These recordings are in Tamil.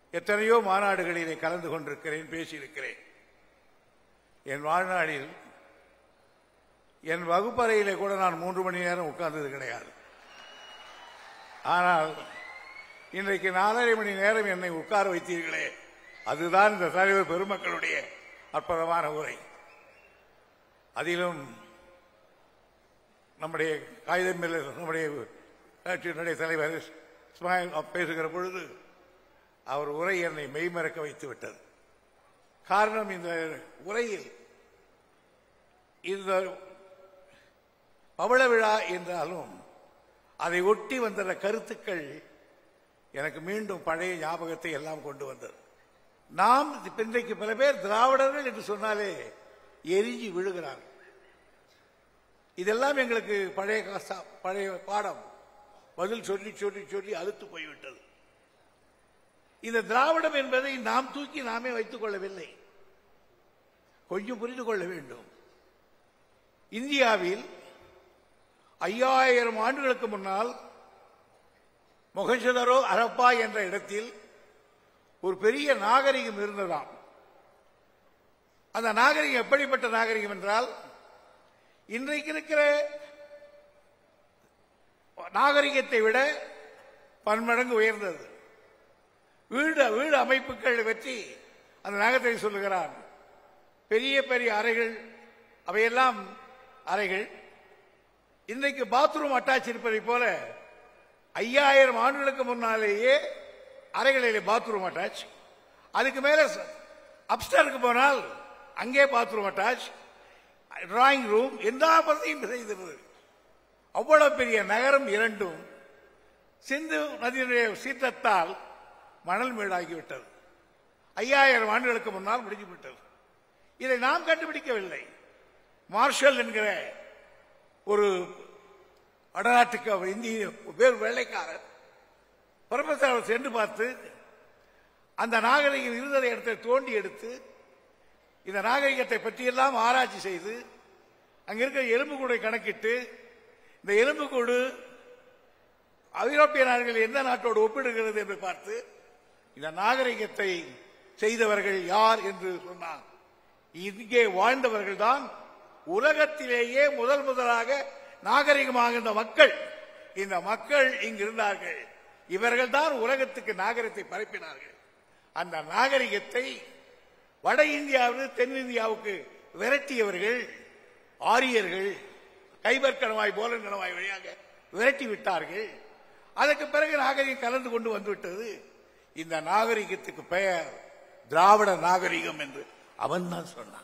எத்தனையோ மாநாடுகளிலே கலந்து கொண்டிருக்கிறேன் பேசியிருக்கிறேன் என் வாழ்நாளில் என் வகுப்பறையிலே கூட நான் மூன்று மணி நேரம் உட்கார்ந்தது கிடையாது ஆனால் இன்றைக்கு நாலரை மணி நேரம் என்னை உட்கார வைத்தீர்களே அதுதான் இந்த தலைவர் பெருமக்களுடைய அற்புதமான உரை அதிலும் நம்முடைய காகிதம் மேல நம்முடைய கட்சியினுடைய தலைவர் இஸ்மாயில் பேசுகிற பொழுது அவர் உரை என்னை மெய்மறக்க வைத்து விட்டது காரணம் இந்த உரையில் இந்த பவள விழா என்றாலும் அதை ஒட்டி வந்த கருத்துக்கள் எனக்கு மீண்டும் பழைய ஞாபகத்தை எல்லாம் கொண்டு வந்தது நாம் இன்றைக்கு பல பேர் திராவிடர்கள் என்று சொன்னாலே எரிஞ்சி விழுகிறார்கள் இதெல்லாம் எங்களுக்கு பழைய காசா- பழைய பாடம் பதில் சொல்லி சொல்லி சொல்லி அழுத்து போய்விட்டது இந்த திராவிடம் என்பதை நாம் தூக்கி நாமே வைத்துக் கொள்ளவில்லை கொஞ்சம் புரிந்து கொள்ள வேண்டும் இந்தியாவில் ஐயாயிரம் ஆண்டுகளுக்கு முன்னால் மொகஞ்சதரோ அரப்பா என்ற இடத்தில் ஒரு பெரிய நாகரிகம் இருந்ததாம் அந்த நாகரிகம் எப்படிப்பட்ட நாகரிகம் என்றால் இன்றைக்கு இருக்கிற நாகரிகத்தை விட பன்மடங்கு உயர்ந்தது வீடு வீடு அமைப்புகள் பற்றி அந்த நாகத்தை சொல்லுகிறான் பெரிய பெரிய அறைகள் அவையெல்லாம் அறைகள் இன்றைக்கு பாத்ரூம் அட்டாச் இருப்பதை போல ஐயாயிரம் ஆண்டுகளுக்கு முன்னாலேயே அறைகளிலே பாத்ரூம் அட்டாச் அதுக்கு மேல அப்ஸ்டருக்கு போனால் அங்கே பாத்ரூம் அட்டாச் டிராயிங் ரூம் எல்லா பகுதியும் செய்திருந்தது அவ்வளவு பெரிய நகரம் இரண்டும் சிந்து நதியினுடைய சீற்றத்தால் மணல் மேடாகிவிட்டது ஐயாயிரம் ஆண்டுகளுக்கு முன்னால் முடிஞ்சு விட்டது இதை நாம் கண்டுபிடிக்கவில்லை மார்ஷல் என்கிற ஒரு வடநாட்டுக்கு அவர் இந்திய வேறு வெள்ளைக்காரர் பிரபசர் அவர் சென்று பார்த்து அந்த நாகரிகம் இருந்ததை இடத்தை தோண்டி எடுத்து இந்த நாகரிகத்தை பற்றியெல்லாம் ஆராய்ச்சி செய்து அங்க இருக்கிற எலும்புக்கூடை கணக்கிட்டு இந்த எலும்புக்கூடு ஐரோப்பிய நாடுகள் எந்த நாட்டோடு ஒப்பிடுகிறது என்று பார்த்து இந்த நாகரிகத்தை செய்தவர்கள் யார் என்று சொன்னார் இங்கே வாழ்ந்தவர்கள் தான் உலகத்திலேயே முதல் முதலாக நாகரிகமாகின்ற மக்கள் இந்த மக்கள் இங்கு இருந்தார்கள் இவர்கள் தான் உலகத்துக்கு நாகரிகத்தை பரப்பினார்கள் அந்த நாகரிகத்தை வட இந்தியாவிலிருந்து தென்னிந்தியாவுக்கு விரட்டியவர்கள் ஆரியர்கள் கைபர் கணவாய் போலன் கணவாய் வழியாக விரட்டி விட்டார்கள் அதற்கு பிறகு நாகரிகம் கலந்து கொண்டு வந்துவிட்டது இந்த நாகரிகத்துக்கு பெயர் திராவிட நாகரிகம் என்று அவன் தான் சொன்னான்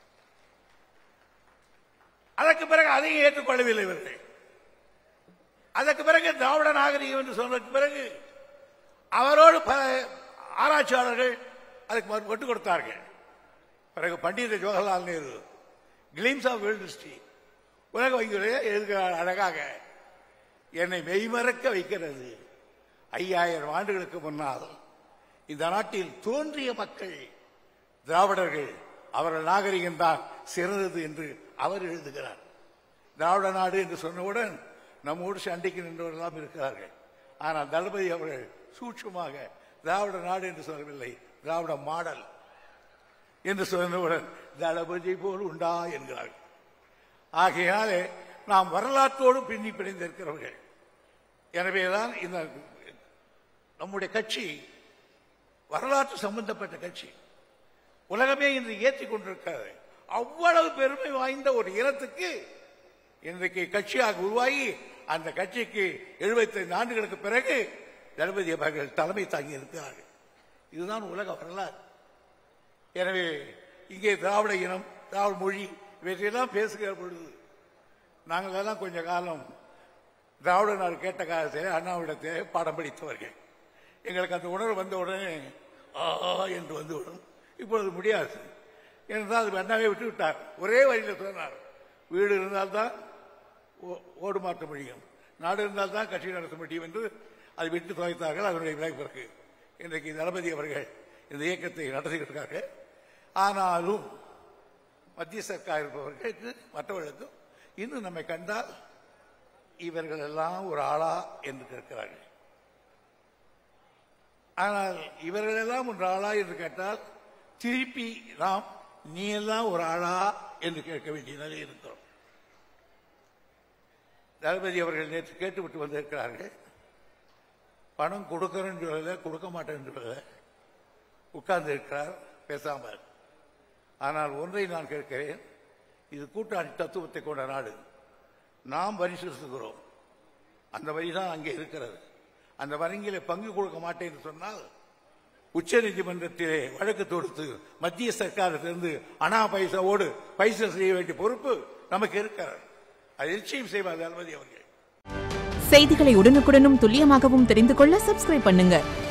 அதற்கு பிறகு அதையும் ஏற்றுக்கொள்ளவில்லை இவர்கள் அதற்கு பிறகு திராவிட நாகரிகம் என்று சொன்னதற்கு பிறகு அவரோடு பல ஆராய்ச்சியாளர்கள் அதுக்கு மறு- விட்டுக் கொடுத்தார்கள் பிறகு Pandit Jawaharlal Nehru glimpses of world history உலக வங்கியுடைய எழுதுகிறார் அழகாக என்னை மெய்மறக்க வைக்கிறது ஐயாயிரம் ஆண்டுகளுக்கு முன்னால் இந்த நாட்டில் தோன்றிய மக்கள் திராவிடர்கள் அவர்கள் நாகரிகம்தான் சிறந்தது என்று அவர் எழுதுகிறார் திராவிட நாடு என்று சொன்னவுடன் நம்மோடு சண்டைக்கு நின்றவர்களெல்லாம் இருக்கிறார்கள் ஆனால் தளபதி அவர்கள் சூட்சமாக திராவிட நாடு என்று சொல்லவில்லை திராவிட மாடல் என்று சொன்னவுடன் தளபதி போல் உண்டா என்கிறார்கள் ஆகையாலே நாம் வரலாற்றோடு பின்னி பிணைந்திருக்கிறவர்கள் எனவேதான் இந்த நம்முடைய கட்சி வரலாற்று சம்பந்தப்பட்ட கட்சி உலகமே இன்று ஏற்றிக் கொண்டிருக்கிறது அவ்வளவு பெருமை வாய்ந்த ஒரு இனத்துக்கு இன்றைக்கு கட்சியாக உருவாகி அந்த கட்சிக்கு 75 ஆண்டுகளுக்கு பிறகு தளபதி அவர்கள் தலைமை தாங்கி இருக்கிறார்கள் இதுதான் உலக வரலாறு எனவே இங்கே திராவிட இனம் திராவிட மொழி இவற்றையெல்லாம் பேசுகிற பொழுது நாங்கள் எல்லாம் கொஞ்ச காலம் திராவிட நாடு கேட்ட காலத்திலே அண்ணாவிடத்திலே பாடம் படித்தவர்கள் எங்களுக்கு அந்த உணர்வு வந்த உடனே ஆ என்று வந்துவிடும் இப்பொழுது முடியாது என்றால் அது அண்ணாவே விட்டு விட்டார் ஒரே வழியில் சொன்னார் வீடு இருந்தால்தான் ஓ- ஓடு மாற்ற முடியும் நாடு இருந்தால்தான் கட்சி நடத்த முடியும் என்று அதை விட்டு துவைத்தார்கள் அதனுடைய விலை பிறகு இன்றைக்கு தளபதி அவர்கள் இந்த இயக்கத்தை நடத்துகிறார்கள் ஆனாலும் மத்திய சர்க்கார் இருப்பவர்களுக்கு மற்றவர்களுக்கும் இன்னும் நம்மை கண்டால் இவர்கள் எல்லாம் ஒரு ஆளா என்று கேட்கிறார்கள் ஆனால் இவர்களெல்லாம் ஒரு ஆளா என்று கேட்டால் திருப்பி நாம் நீ எல்லாம் ஒரு ஆளா என்று கேட்க வேண்டிய நிலை இருக்கிறோம் தளபதி அவர்கள் நேற்று கேட்டுவிட்டு வந்திருக்கிறார்கள் பணம் கொடுக்கிறேன்னு சொல்லல கொடுக்க மாட்டேன்னு சொல்லல உட்கார்ந்து இருக்கிறார் பேசாமல் ஆனால் ஒன்றை நான் கேட்கிறேன் இது கூட்டாளி தத்துவத்தை கொண்ட நாடு நாம் வரி செலுத்துகிறோம் அந்த வரி தான் அங்கே இருக்கிறது அந்த வரிங்கில பங்கு கொடுக்க மாட்டேன் என்று சொன்னால் உச்ச நீதிமன்றத்திலே வழக்கு தொடுத்து மத்திய சர்க்காரத்திலிருந்து அனா பைசாவோடு பைசா செய்ய வேண்டிய பொறுப்பு நமக்கு இருக்கிறது அது நிச்சயம் செய்வார் தளபதி அவர்கள் செய்திகளை உடனுக்குடனும் துல்லியமாகவும் தெரிந்து கொள்ள சப்ஸ்கிரைப் பண்ணுங்க